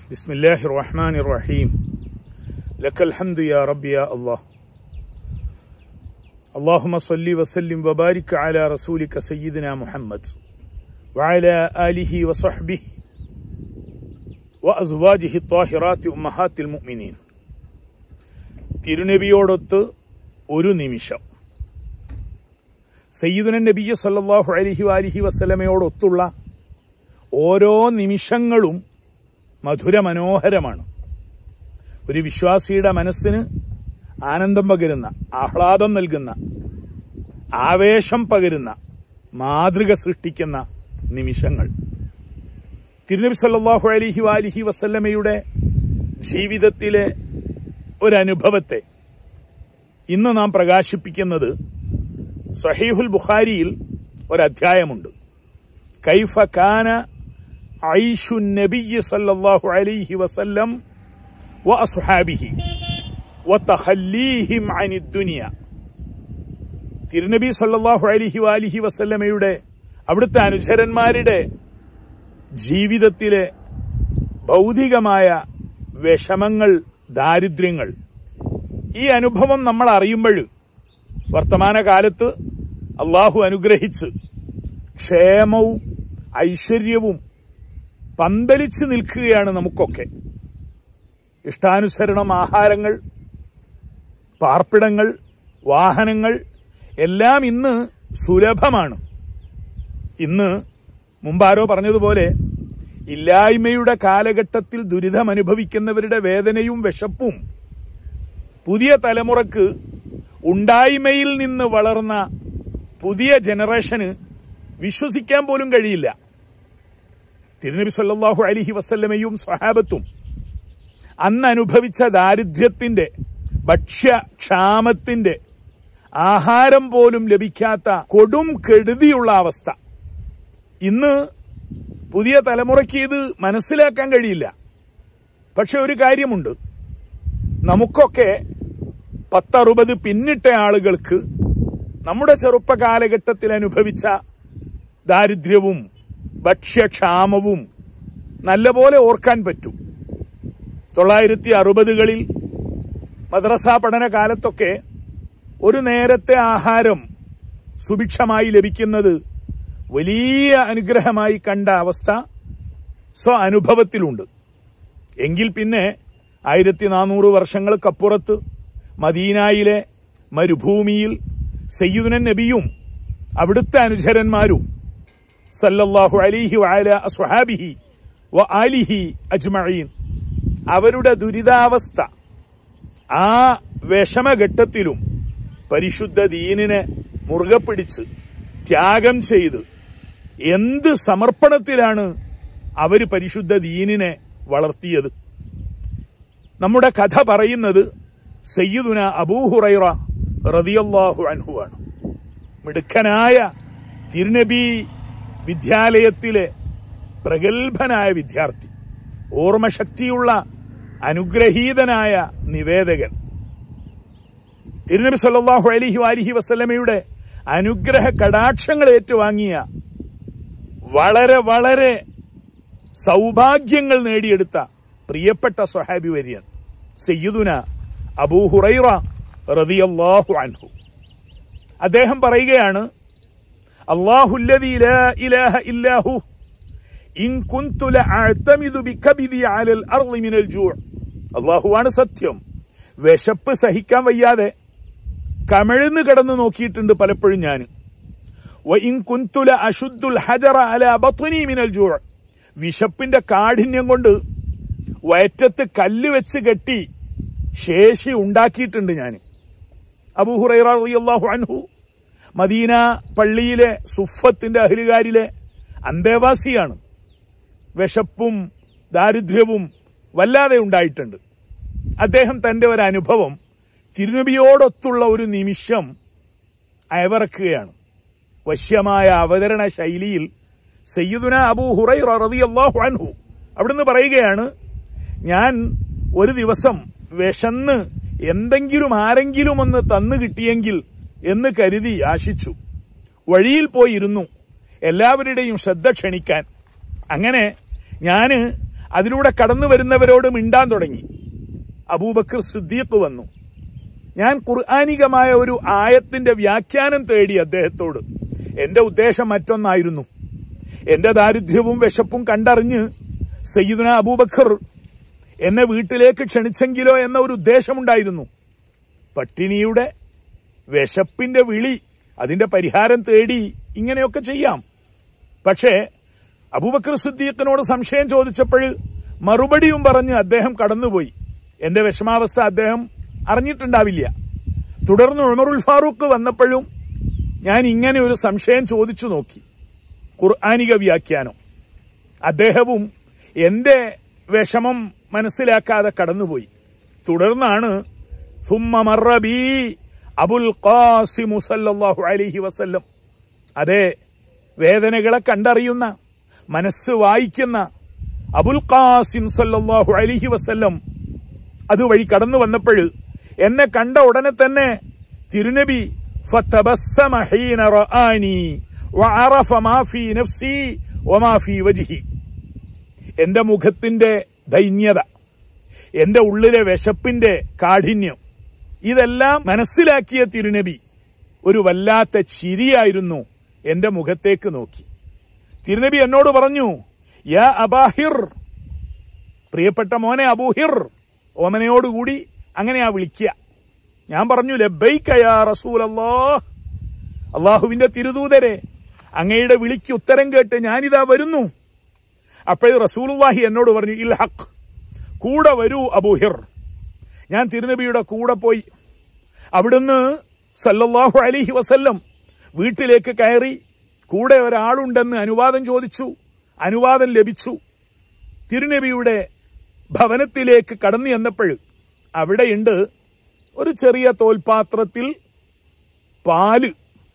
بسم الله الرحمن الرحيم لك الحمد يا رب يا الله اللهم صل وسلم وبارك على رسولك سيدنا محمد وعلى آله وصحبه وأزواجه الطاهرات أمهات المؤمنين തിരുനബിയോടൊത്ത് ഒരു നിമിഷം സയ്യിദുന നബിയ സല്ലല്ലാഹു അലൈഹി വാലിഹി വസ്സലമയോടൊത്തുള്ള ഓരോ നിമിഷങ്ങളും മധുര മനോഹരമാണ് ഒരു വിശ്വാസിയുടെ മനസ്സിന് ആനന്ദം പകരുന്ന ആഹ്ലാദം നൽകുന്ന ആവേശം പകരുന്ന മാതൃക സൃഷ്ടിക്കുന്ന നിമിഷങ്ങൾ തിരുനബി സല്ലല്ലാഹു അലൈഹി വാലിഹി വസല്ലമയുടെ ജീവിതത്തിലെ ഒരനുഭവത്തെ ഇന്ന് നാം പ്രകാശിപ്പിക്കുന്നത് സഹീഹുൽ ബുഖാരിയിൽ ഒരധ്യായമുണ്ട് കൈഫ കാന ഐഷു നബിയ്യ സല്ലല്ലാഹു അലൈഹി വസല്ലം വ അസ്ഹാബിഹി വ തഖല്ലീഹിം അനി ദുനിയ തിരുനബി സല്ലല്ലാഹു അലൈഹി വാലിഹി വസല്ലമയുടെ അവിടുത്തെ അനുചരന്മാരുടെ ജീവിതത്തിലെ ഭൗതികമായ വിഷമങ്ങൾ ദാരിദ്ര്യങ്ങൾ ഈ അനുഭവം നമ്മൾ അറിയുമ്പോൾ വർത്തമാനകാലത്ത് അള്ളാഹു അനുഗ്രഹിച്ച് ക്ഷേമവും ഐശ്വര്യവും പന്തലിച്ച് നിൽക്കുകയാണ് നമുക്കൊക്കെ ഇഷ്ടാനുസരണം ആഹാരങ്ങൾ പാർപ്പിടങ്ങൾ വാഹനങ്ങൾ എല്ലാം ഇന്ന് സുലഭമാണ് ഇന്ന് മുമ്പാരോ പറഞ്ഞതുപോലെ ഇല്ലായ്മയുടെ കാലഘട്ടത്തിൽ ദുരിതം അനുഭവിക്കുന്നവരുടെ വേദനയും വിശപ്പും പുതിയ തലമുറക്ക് ഉണ്ടായ്മയിൽ നിന്ന് വളർന്ന പുതിയ ജനറേഷന് വിശ്വസിക്കാൻ പോലും കഴിയില്ല തിരുനബി സല്ലല്ലാഹു അലൈഹി വസല്ലമയും സ്വഹാബത്തും അന്ന് അനുഭവിച്ച ദാരിദ്ര്യത്തിന്റെ ഭക്ഷ്യക്ഷാമത്തിന്റെ ആഹാരം പോലും ലഭിക്കാത്ത കൊടും കെടുതിയുള്ള അവസ്ഥ ഇന്ന് പുതിയ തലമുറയ്ക്ക് ഇത് മനസ്സിലാക്കാൻ കഴിയില്ല പക്ഷെ ഒരു കാര്യമുണ്ട് നമുക്കൊക്കെ പത്തറുപത് പിന്നിട്ട ആളുകൾക്ക് നമ്മുടെ ചെറുപ്പ കാലഘട്ടത്തിൽ അനുഭവിച്ച ദാരിദ്ര്യവും ഭക്ഷ്യക്ഷാമവും നല്ലപോലെ ഓർക്കാൻ പറ്റും തൊള്ളായിരത്തി അറുപതുകളിൽ മദ്രസ പഠന കാലത്തൊക്കെ ഒരു നേരത്തെ ആഹാരം സുഭിക്ഷമായി ലഭിക്കുന്നത് വലിയ അനുഗ്രഹമായി കണ്ട അവസ്ഥ സ്വ അനുഭവത്തിലുണ്ട് എങ്കിൽ പിന്നെ ആയിരത്തി നാനൂറ് വർഷങ്ങൾക്കപ്പുറത്ത് മദീനായിലെ മരുഭൂമിയിൽ സയ്യുദൻ നബിയും അവിടുത്തെ അനുചരന്മാരും സല്ലല്ലാഹു അലിഹി വഅല അസ്ഹാബിഹി വ ആലിഹി അജ്മഈൻ അവരുടെ ദുരിതാവസ്ഥ ആ വിഷമഘട്ടത്തിലും പരിശുദ്ധ ദീനിനെ മുറുകെ പിടിച്ച് ത്യാഗം ചെയ്ത് എന്ത് സമർപ്പണത്തിലാണ് അവർ പരിശുദ്ധ ദീനിനെ വളർത്തിയത് നമ്മുടെ കഥ പറയുന്നത് സയ്യിദുന അബൂഹുറൈറ റതിയല്ലാഹു അൻഹു ആണ് മിടുക്കനായ തിരുനബി വിദ്യാലയത്തിലെ പ്രഗത്ഭനായ വിദ്യാർത്ഥി ഓർമ്മശക്തിയുള്ള അനുഗ്രഹീതനായ നിവേദകൻ തിരുനബി സല്ലല്ലാഹു അലൈഹി വാലിഹി വസല്ലമയുടെ അനുഗ്രഹ കടാക്ഷങ്ങൾ ഏറ്റുവാങ്ങിയ വളരെ വളരെ സൗഭാഗ്യങ്ങൾ നേടിയെടുത്ത പ്രിയപ്പെട്ട സ്വഹാബി വര്യൻ സയ്യിദുന അബൂഹുറൈറ റളിയല്ലാഹു അൻഹു അദ്ദേഹം പറയുകയാണ് അല്ലാഹുല്ലദീ ലാ ഇലാഹ ഇല്ലാഹു ഇൻ കുന്തു ലഅഅ്തമിദു ബികബിദി അലൽ അർളി മിനൽ ജൂഅ് അല്ലാഹുവാണ് സത്യം വിശപ്പ് സഹിക്കാൻ വയ്യാതെ കമിഴ്ന്ന് കിടന്നു നോക്കിയിട്ടുണ്ട് പലപ്പോഴും ഞാൻ വഇൻ കുന്തു ലഅശുദ്ദുൽ ഹജറ അലാ ബത്നി മിനൽ ജൂഅ് വിശപ്പിന്റെ കാഠിന്യം കൊണ്ട് വയറ്റത്ത് കല്ല് വെച്ച് കെട്ടി ശേഷി ഉണ്ടാക്കിയിട്ടുണ്ട് ഞാൻ അബൂഹുറൈറ റളിയല്ലാഹു അൻഹു മദീന പള്ളിയിലെ സുഫത്തിന്റെ അഹലുകാരിലെ അന്തേവാസിയാണ് വിശപ്പും ദാരിദ്ര്യവും വല്ലാതെ ഉണ്ടായിട്ടുണ്ട് അദ്ദേഹം തന്റെ ഒരു അനുഭവം തിരുനബിയോടൊത്തുള്ള ഒരു നിമിഷം അയവിറക്കുകയാണ് വശ്യമായ അവതരണ ശൈലിയിൽ സയ്യിദുന അബൂ ഹുറൈറ റളിയല്ലാഹു അൻഹു അവിടുന്ന് പറയുകയാണ് ഞാൻ ഒരു ദിവസം വിശന്ന് എന്തെങ്കിലും ആരെങ്കിലും ഒന്ന് തന്നു കിട്ടിയെങ്കിൽ എന്ന് കരുതി ആശിച്ചു വഴിയിൽ പോയിരുന്നു എല്ലാവരുടെയും ശ്രദ്ധ ക്ഷണിക്കാൻ അങ്ങനെ ഞാന് അതിലൂടെ കടന്നു വരുന്നവരോട് മിണ്ടാൻ തുടങ്ങി അബൂബക്കർ സിദ്ദീഖ് വന്നു ഞാൻ ഖുർആാനികമായ ഒരു ആയത്തിന്റെ വ്യാഖ്യാനം തേടി അദ്ദേഹത്തോട് എന്റെ ഉദ്ദേശം മറ്റൊന്നായിരുന്നു എന്റെ ദാരിദ്ര്യവും വിശപ്പും കണ്ടറിഞ്ഞ് സയ്യിദുന അബൂബക്കർ എന്നെ വീട്ടിലേക്ക് ക്ഷണിച്ചെങ്കിലോ എന്ന ഒരു ഉദ്ദേശമുണ്ടായിരുന്നു പട്ടിണിയുടെ വിശപ്പിന്റെ വിളി അതിന്റെ പരിഹാരം തേടി ഇങ്ങനെയൊക്കെ ചെയ്യാം പക്ഷേ അബൂബക്കർ സിദ്ദീഖിനോട് സംശയം ചോദിച്ചപ്പോൾ മറുപടിയും പറഞ്ഞ് അദ്ദേഹം കടന്നുപോയി എന്റെ വിഷമാവസ്ഥ അദ്ദേഹം അറിഞ്ഞിട്ടുണ്ടാവില്ല തുടർന്ന് ഉമറുൽ ഫാറൂഖ് വന്നപ്പോഴും ഞാൻ ഇങ്ങനെ ഒരു സംശയം ചോദിച്ചു നോക്കി ഖുർആാനിക വ്യാഖ്യാനം അദ്ദേഹവും എന്റെ വിഷമം മനസ്സിലാക്കാതെ കടന്നുപോയി തുടർന്നാണ് ثم مر بي അബുൽ ഖാസിം സല്ലല്ലാഹു അലൈഹി വസല്ലം അതെ വേദനകളെ കണ്ടറിയുന്ന മനസ്സ് വായിക്കുന്ന അബുൽ ഖാസിം സല്ലല്ലാഹു അലൈഹി വസല്ലം അതുവഴി കടന്നു വന്നപ്പോൾ എന്നെ കണ്ട ഉടനെ തന്നെ തിരുനബി فَتَبَسَّمَ حِينَ رَآنِي وَعَرَفَ مَا فِي نَفْسِي وَمَا فِي وَجْهِي എന്റെ മുഖത്തിന്റെ ദൈന്യത എന്റെ ഉള്ളിലെ വിശപ്പിന്റെ കാഠിന്യം ഇതെല്ലാം മനസ്സിലാക്കിയ തിരുനബി ഒരു വല്ലാത്ത ചിരിയായിരുന്നു എന്റെ മുഖത്തേക്ക് നോക്കി തിരുനബി എന്നോട് പറഞ്ഞു യാ അബാഹിർ പ്രിയപ്പെട്ട മോനെ അബൂഹിർ ഓമനയോടുകൂടി അങ്ങനെയാ വിളിക്കുക ഞാൻ പറഞ്ഞു ലബൈക്കയാ റസൂൽ അള്ളാഹുവിന്റെ തിരുദൂതരെ അങ്ങയുടെ വിളിക്ക് ഉത്തരം കേട്ട് ഞാനിതാ വരുന്നു അപ്പോൾ റസൂലുള്ളാഹി എന്നോട് പറഞ്ഞു ഇൽ ഹക്ക് കൂടെ വരൂ അബൂഹിർ ഞാൻ തിരുനബിയുടെ കൂടെ പോയി അവിടുന്ന് സല്ലല്ലാഹു അലൈഹി വസല്ലം വീട്ടിലേക്ക് കയറി കൂടെ ഒരാളുണ്ടെന്ന് അനുവാദം ചോദിച്ചു അനുവാദം ലഭിച്ചു തിരുനബിയുടെ ഭവനത്തിലേക്ക് കടന്നു ചെന്നപ്പോൾ അവിടെയുണ്ട് ഒരു ചെറിയ തോൽപാത്രത്തിൽ പാല്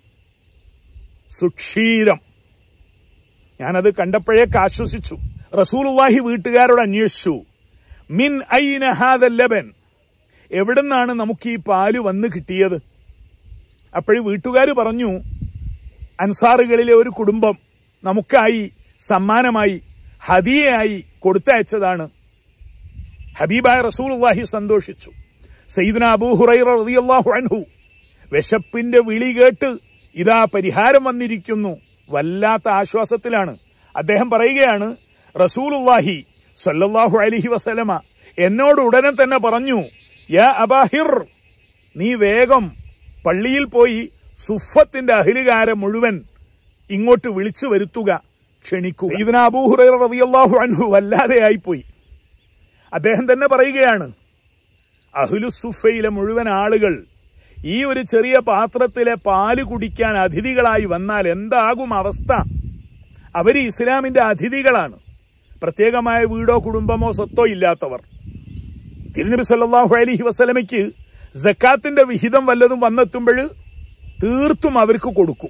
സുക്ഷീരം ഞാനത് കണ്ടപ്പോഴേക്ക് ആശ്വസിച്ചു റസൂലുള്ളാഹി വീട്ടുകാരോട് അന്വേഷിച്ചു മിൻ ഐന ഹാദ ലബൻ എവിടുന്നാണ് നമുക്ക് ഈ പാല് വന്ന് കിട്ടിയത് അപ്പോൾ വീട്ടുകാർ പറഞ്ഞു അൻസാറുകളിലെ ഒരു കുടുംബം നമുക്കായി സമ്മാനമായി ഹദിയയായി കൊടുത്തയച്ചതാണ് ഹബീബായ റസൂലുള്ളാഹി സന്തോഷിച്ചു സയ്യിദ്ന അബൂ ഹുറൈറ റളിയല്ലാഹു അൻഹു വിശപ്പിന്റെ വിളി കേട്ട് ഇതാ പരിഹാരം വന്നിരിക്കുന്നു വല്ലാത്ത ആശ്വാസത്തിലാണ് അദ്ദേഹം പറയുകയാണ് റസൂലുള്ളാഹി സല്ലല്ലാഹു അലൈഹി വസല്ലമ എന്നോട് ഉടനെ തന്നെ പറഞ്ഞു യാ അബാഹിർ നീ വേഗം പള്ളിയിൽ പോയി സുഫത്തിന്റെ അഹിലുകാരെ മുഴുവൻ ഇങ്ങോട്ട് വിളിച്ചു വരുത്തുക ക്ഷണിക്കുക ഇതിന് അബൂഹുറൈറ റളിയല്ലാഹു അൻഹു വല്ലാതെ ആയിപ്പോയി അദ്ദേഹം തന്നെ പറയുകയാണ് അഹ്ലു സുഫയിലെ മുഴുവൻ ആളുകൾ ഈ ഒരു ചെറിയ പാത്രത്തിലെ പാല് കുടിക്കാൻ അതിഥികളായി വന്നാൽ എന്താകും അവസ്ഥ അവർ ഇസ്ലാമിന്റെ അതിഥികളാണ് പ്രത്യേകമായ വീടോ കുടുംബമോ സ്വത്തോ ഇല്ലാത്തവർ തിരുനബി സല്ലല്ലാഹു അലൈഹി വസല്ലമയ്ക്ക് സക്കാത്തിന്റെ വിഹിതം വല്ലതും വന്നെത്തുമ്പോൾ തീർത്തും അവർക്ക് കൊടുക്കും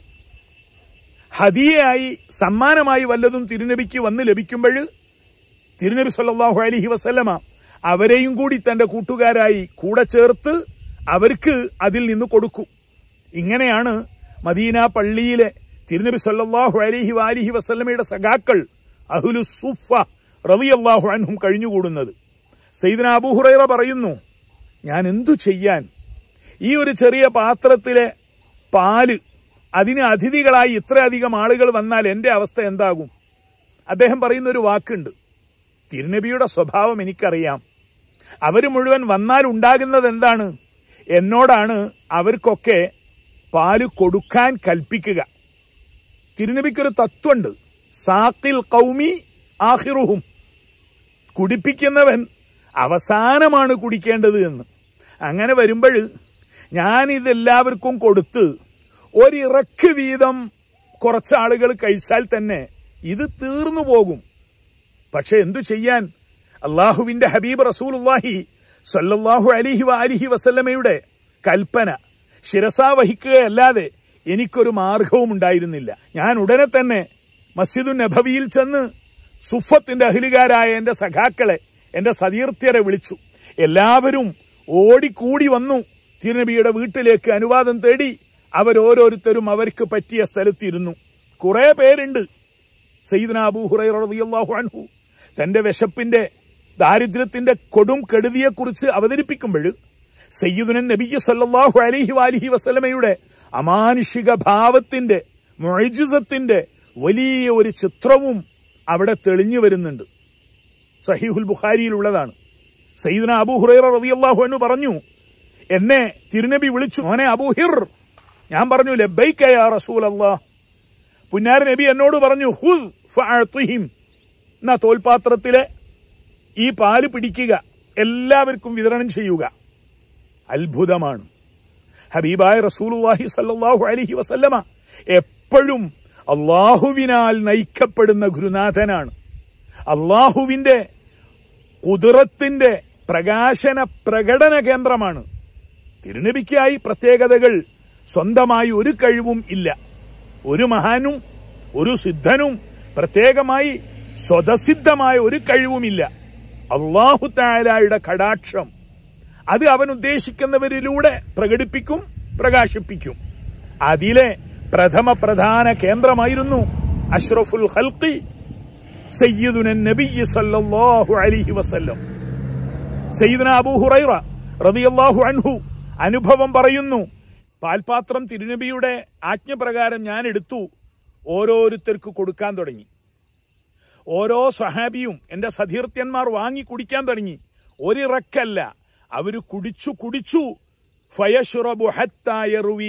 ഹദിയയായി സമ്മാനമായി വല്ലതും തിരുനബിക്ക് വന്ന് ലഭിക്കുമ്പോൾ തിരുനബി സല്ലല്ലാഹു അലൈഹി വസല്ലമ അവരെയും കൂടി തന്റെ കൂട്ടുകാരായി കൂടെ ചേർത്ത് അവർക്ക് അതിൽ നിന്ന് കൊടുക്കും ഇങ്ങനെയാണ് മദീന പള്ളിയിലെ തിരുനബി സല്ലല്ലാഹു അലൈഹി വാലിഹി വസല്ലമയുടെ സഖാക്കൾ അഹുലു സുഫ റളിയല്ലാഹു അൻഹും കഴിഞ്ഞുകൂടുന്നത് സയ്യിദ്ന അബൂ ഹുറൈറ പറയുന്നു ഞാൻ എന്തു ചെയ്യാൻ ഈ ഒരു ചെറിയ പാത്രത്തിലെ പാല് അതിന് അതിഥികളായി ഇത്രയധികം ആളുകൾ വന്നാൽ എൻ്റെ അവസ്ഥ എന്താകും അദ്ദേഹം പറയുന്ന ഒരു വാക്കുണ്ട് തിരുനബിയുടെ സ്വഭാവം എനിക്കറിയാം അവർ മുഴുവൻ വന്നാൽ ഉണ്ടാകുന്നത് എന്താണ് എന്നോടാണ് അവർക്കൊക്കെ പാല് കൊടുക്കാൻ കൽപ്പിക്കുക തിരുനബിക്കൊരു തത്വമുണ്ട് സാക്കിൽ കൗമി ആഹിറുഹും കുടിപ്പിക്കുന്നവൻ അവസാനമാണ് കുടിക്കേണ്ടത് എന്ന് അങ്ങനെ വരുമ്പോൾ ഞാനിതെല്ലാവർക്കും കൊടുത്ത് ഒരിറക്ക് വീതം കുറച്ച് ആളുകൾ കഴിച്ചാൽ തന്നെ ഇത് തീർന്നു പോകും പക്ഷെ എന്തു ചെയ്യാൻ അള്ളാഹുവിന്റെ ഹബീബ് റസൂലുള്ളാഹി സല്ലല്ലാഹു അലിഹി വാലിഹി വസല്ലമയുടെ കൽപ്പന ശിരസാ വഹിക്കുകയല്ലാതെ എനിക്കൊരു മാർഗവും ഉണ്ടായിരുന്നില്ല ഞാൻ ഉടനെ തന്നെ മസ്ജിദു നബവിയിൽ ചെന്ന് സുഫത്തിന്റെ അഹിലുകാരായ എന്റെ സഖാക്കളെ എന്റെ സതീർത്ഥ്യരെ വിളിച്ചു എല്ലാവരും ഓടിക്കൂടി വന്നു തിരുനബിയുടെ വീട്ടിലേക്ക് അനുവാദം തേടി അവരോരോരുത്തരും അവർക്ക് പറ്റിയ സ്ഥലത്തിരുന്നു കുറെ പേരുണ്ട് സയ്യിദ്ന അബൂ ഹുറൈറ റളിയല്ലാഹു അൻഹു തന്റെ വിശപ്പിന്റെ ദാരിദ്ര്യത്തിന്റെ കൊടും കെടുതിയെക്കുറിച്ച് അവതരിപ്പിക്കുമ്പോൾ സയ്യിദുനൻ നബിയ്യ സല്ലല്ലാഹു അലൈഹി വാലിഹി വസല്ലമയുടെ അമാനുഷിക ഭാവത്തിന്റെ മൊഴിജിസത്തിന്റെ വലിയ ഒരു ചിത്രവും അവിടെ തെളിഞ്ഞു വരുന്നുണ്ട് സഹീഹുൽ ബുഖാരിയിലുള്ളതാണ് സയ്യിദുന അബൂ ഹുറൈറ റളിയല്ലാഹു അൻഹു പറഞ്ഞു എന്നെ തിരുനബി വിളിച്ചു മോനെ അബൂഹിർ ഞാൻ പറഞ്ഞു ലബ്ബൈക യാ റസൂലല്ലാഹ് പുന്നാര നബി എന്നോട് പറഞ്ഞു ഹുദ് ഫഅത്ഹിം എന്നാ തോൽപാത്രത്തിലെ ഈ പാല് പിടിക്കുക എല്ലാവർക്കും വിതരണം ചെയ്യുക അത്ഭുതമാണ് ഹബീബായ റസൂലുള്ളാഹി സല്ലല്ലാഹു അലൈഹി വസല്ലമ എപ്പോഴും അള്ളാഹുവിനാൽ നയിക്കപ്പെടുന്ന ഗുരുനാഥനാണ് അള്ളാഹുവിന്റെ കുതിറത്തിന്റെ പ്രകാശന പ്രകടന കേന്ദ്രമാണ് തിരുനബിക്കായി പ്രത്യേകതകൾ സ്വന്തമായി ഒരു കഴിവും ഇല്ല ഒരു മഹാനും ഒരു സിദ്ധനും പ്രത്യേകമായി സ്വതസിദ്ധമായ ഒരു കഴിവുമില്ല അള്ളാഹു താലായുടെ കടാക്ഷം അത് അവൻ ഉദ്ദേശിക്കുന്നവരിലൂടെ പ്രകടിപ്പിക്കും പ്രകാശിപ്പിക്കും അതിലെ പ്രഥമ പ്രധാന കേന്ദ്രമായിരുന്നു അഷ്റഫുൽ ഹൽക്കി സയ്യിദുന നബിയ്യ സല്ലല്ലാഹു അലൈഹി വസല്ലം സയ്യിദുന അബൂ ഹുറൈറ റളിയല്ലാഹു അൻഹു അനുഭവം പറയുന്നു പാൽപാത്രം തിരുനബിയുടെ ആജ്ഞപ്രകാരം ഞാൻ എടുത്തു ഓരോരുത്തർക്ക് കൊടുക്കാൻ തുടങ്ങി ഓരോ സഹാബിയും എന്റെ സതീർത്ഥ്യന്മാർ വാങ്ങി കുടിക്കാൻ തുടങ്ങി ഒരിറക്കല്ല അവര് കുടിച്ചു കുടിച്ചു ഫയഷുറബു ഹത്താ യറുവി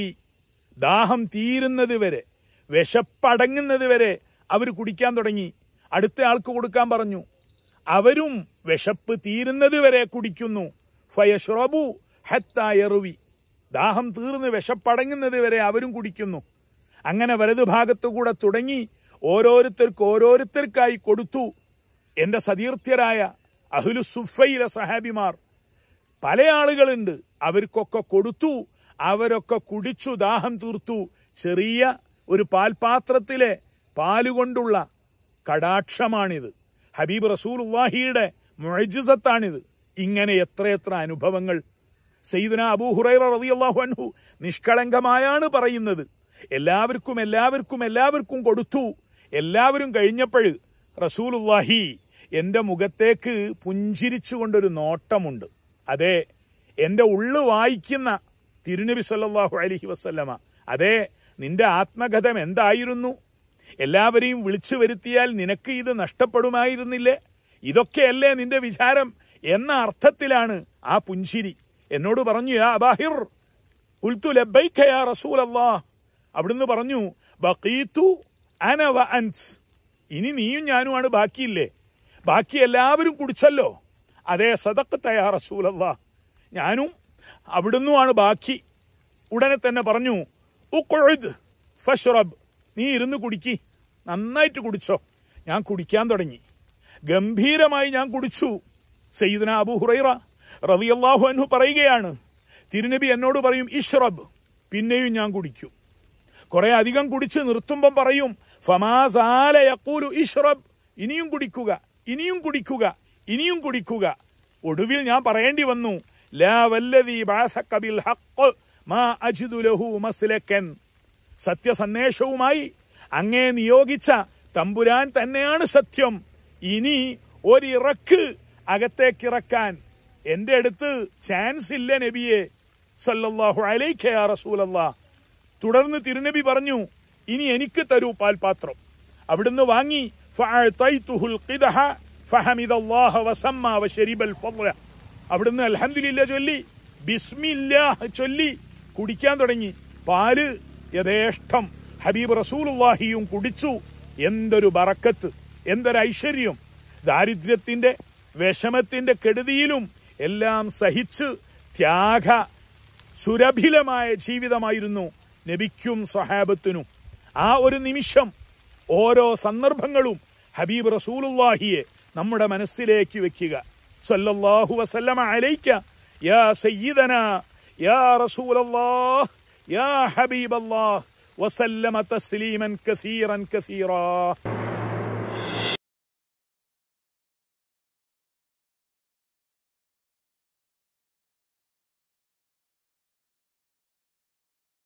ദാഹം തീരുന്നത് വരെ വിശപ്പടങ്ങുന്നത് വരെ അവർ കുടിക്കാൻ തുടങ്ങി അടുത്ത ആൾക്ക് കൊടുക്കാൻ പറഞ്ഞു അവരും വിശപ്പ് തീരുന്നത് വരെ കുടിക്കുന്നു ഫയഷുറബു ഹത്താ യറുവി ദാഹം തീർന്ന് വിശപ്പടങ്ങുന്നത് വരെ അവരും കുടിക്കുന്നു അങ്ങനെ വലതുഭാഗത്തുകൂടെ തുടങ്ങി ഓരോരുത്തർക്ക് ഓരോരുത്തർക്കായി കൊടുത്തു എന്റെ സതീർത്ഥ്യരായ അഹുലു സുഫയിലെ സഹാബിമാർ പല ആളുകളുണ്ട് അവർക്കൊക്കെ കൊടുത്തു അവരൊക്കെ കുടിച്ചു ദാഹം തീർത്തു ചെറിയ ഒരു പാൽപാത്രത്തിലെ പാലുകൊണ്ടുള്ള കടാക്ഷമാണിത് ഹബീബ് റസൂലുള്ളാഹിയുടെ മുഴജിസത്താണിത് ഇങ്ങനെ എത്രയെത്ര അനുഭവങ്ങൾ സയ്യിദന അബൂ ഹുറൈറ റളിയല്ലാഹു അൻഹു നിഷ്കളങ്കമായാണ് പറയുന്നത് എല്ലാവർക്കും എല്ലാവർക്കും എല്ലാവർക്കും കൊടുത്തു എല്ലാവരും കഴിഞ്ഞപ്പോൾ റസൂലുള്ളാഹി എന്റെ മുഖത്തേക്ക് പുഞ്ചിരിച്ചുകൊണ്ടൊരു നോട്ടമുണ്ട് അതെ എന്റെ ഉള്ളു വായിക്കുന്ന തിരുനബി സല്ലല്ലാഹു അലൈഹി വസല്ലമ അതെ നിന്റെ ആത്മകഥം എന്തായിരുന്നു എല്ലാവരെയും വിളിച്ചു വരുത്തിയാൽ നിനക്ക് ഇത് നഷ്ടപ്പെടുമായിരുന്നില്ലേ ഇതൊക്കെയല്ലേ നിന്റെ വിചാരം എന്ന അർത്ഥത്തിലാണ് ആ പുഞ്ചിരി എന്നോട് പറഞ്ഞു യാ അബാഹിർ ഉൽത്തു ലബ്ബൈക യാ റസൂലല്ലാഹ് അവിടുന്ന് പറഞ്ഞു ബഖീതു അന വ അൻത് ഇനി നീയും ഞാനുമാണ് ബാക്കിയില്ലേ ബാക്കി എല്ലാവരും കുടിച്ചല്ലോ അതേ സദക്കത്ത യാ റസൂലല്ലാഹ് ഞാനും അവിടുന്നുമാണ് ബാക്കി ഉടനെ തന്നെ പറഞ്ഞു ഉഖുദ് ഫഷ്റബ് നീ ഇരുന്ന് കുടിക്കി നന്നായിട്ട് കുടിച്ചോ ഞാൻ കുടിക്കാൻ തുടങ്ങി ഗംഭീരമായി ഞാൻ കുടിച്ചു സയ്യിദന അബു ഹുറൈറ റളിയല്ലാഹു അൻഹു പറയുകയാണ് തിരുനബി എന്നോട് പറയും ഇഷ്റബ് പിന്നെയും ഞാൻ കുടിക്കും കുറെ അധികം കുടിച്ച് നിർത്തുമ്പം പറയും ഫമാസാല യഖൂലു ഇഷ്റബ് ഇനിയും കുടിക്കുക ഇനിയും കുടിക്കുക ഇനിയും കുടിക്കുക ഒടുവിൽ ഞാൻ പറയേണ്ടി വന്നു ലാ വല്ലദീ ബഅസക ബിൽ ഹഖ് മാ അജിദു ലഹു മസ്ലക്കൻ സത്യസന്ദേശവുമായി അങ്ങേ നിയോഗിച്ച തമ്പുരാൻ തന്നെയാണ് സത്യം ഇനി ഒരിറക്ക് അകത്തേക്കിറക്കാൻ എന്റെ അടുത്ത് ചാൻസ് ഇല്ല നബിയെ സല്ലല്ലാഹു അലൈക യാ റസൂലല്ലാ തുടർന്ന് തിരുനബി പറഞ്ഞു ഇനി എനിക്ക് തരൂ പാൽപാത്രം അവിടുന്ന് വാങ്ങി ഫഅഅതൈതുഹുൽ ഖിദഹ ഫഹമിദല്ലാഹ വസമ്മ വശരിബൽ ഫضല അവിടുന്ന് അൽഹംദുലില്ലാ ചൊല്ലി ബിസ്മില്ലാഹ് ചൊല്ലി കുടിക്കാൻ തുടങ്ങി പാല് യഥേഷ്ടം ഹബീബ് റസൂലുള്ളാഹിയും കുടിച്ചു എന്തൊരു ബറക്കത്ത് എന്തൊരു ഐശ്വര്യം ദാരിദ്ര്യത്തിന്റെ വിഷമത്തിന്റെ കെടുതിയിലും എല്ലാം സഹിച്ച് ത്യാഗ സുരഭിലമായ ജീവിതമായിരുന്നു നബിക്കും സഹാബത്തിനും ആ ഒരു നിമിഷം ഓരോ സന്ദർഭങ്ങളും ഹബീബ് റസൂലുള്ളാഹിയെ നമ്മുടെ മനസ്സിലേക്ക് വെക്കുക സല്ലല്ലാഹു വസല്ലമ അലൈക്ക യാ സയ്യിദന യാ റസൂലല്ലാഹ് യാ ഹബീബല്ലാഹ് വസല്ലമ തസ്ലീമൻ കസീറൻ കസീറാ